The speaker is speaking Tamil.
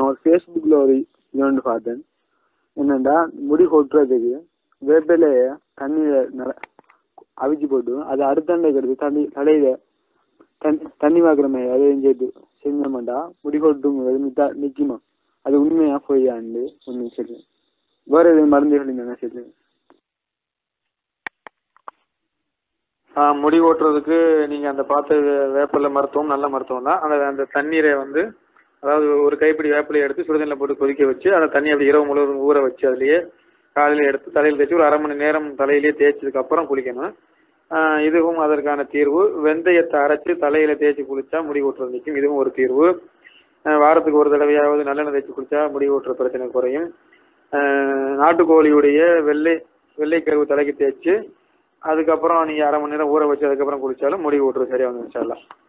ஒரு ஃபேஸ்புக்கில் ஒரு இது ஒன்று பார்த்தேன் என்னண்டா முடி கொட்டுறதுக்கு வேப்பிலைய தண்ணியில் நட அவிச்சு போட்டு அதை அடுத்தாண்டை எடுத்து தண்ணி தலையில தண்ணி தண்ணி வாக்குற மாதிரி அதையும் சேர்த்து செஞ்சோம்டா முடி கொட்டும் நிற்கா நிற்குமா அது உண்மையா பொய்யாண்டு ஒன்று சொல்லு வேற எதுவும் மருந்து சொல்லியிருந்தாங்க சொல்லு ஆ, முடி ஓட்டுறதுக்கு நீங்கள் அந்த பார்த்த வே- வேப்பிலை மருத்துவம் நல்ல மருத்துவம் தான் அந்த அந்த தண்ணீரை வந்து அதாவது ஒரு கைப்பிடி வேப்பிலையை எடுத்து சுடுதண்ணில் போட்டு கொதிக்க வச்சு அந்த தண்ணி அப்படி இரவு முழுவதும் ஊற வச்சு அதுலேயே காலையில் எடுத்து தலையில் தேய்ச்சி ஒரு அரை மணி நேரம் தலையிலேயே தேய்ச்சதுக்கு அப்புறம் குளிக்கணும் ஆ, இதுவும் அதற்கான தீர்வு வெந்தயத்தை அரைச்சு தலையில் தேய்ச்சி குளிச்சா முடி ஓட்டுறது நிற்கும் இதுவும் ஒரு தீர்வு ஆ, வாரத்துக்கு ஒரு தடவையாவது நல்லெண்ணெய் தேய்ச்சி குளிச்சா முடி ஓட்டுற பிரச்சனை குறையும் ஆ, நாட்டுக்கோழியுடைய வெள்ளை வெள்ளைக்கருவு தலைக்கு தேய்ச்சி அதுக்கப்புறம் நீங்கள் அரை மணி நேரம் ஊற வச்சு அதுக்கப்புறம் குளிச்சாலும் முடி ஓட்டுறது சரியாக வந்து இன்ஷா அல்லாஹ்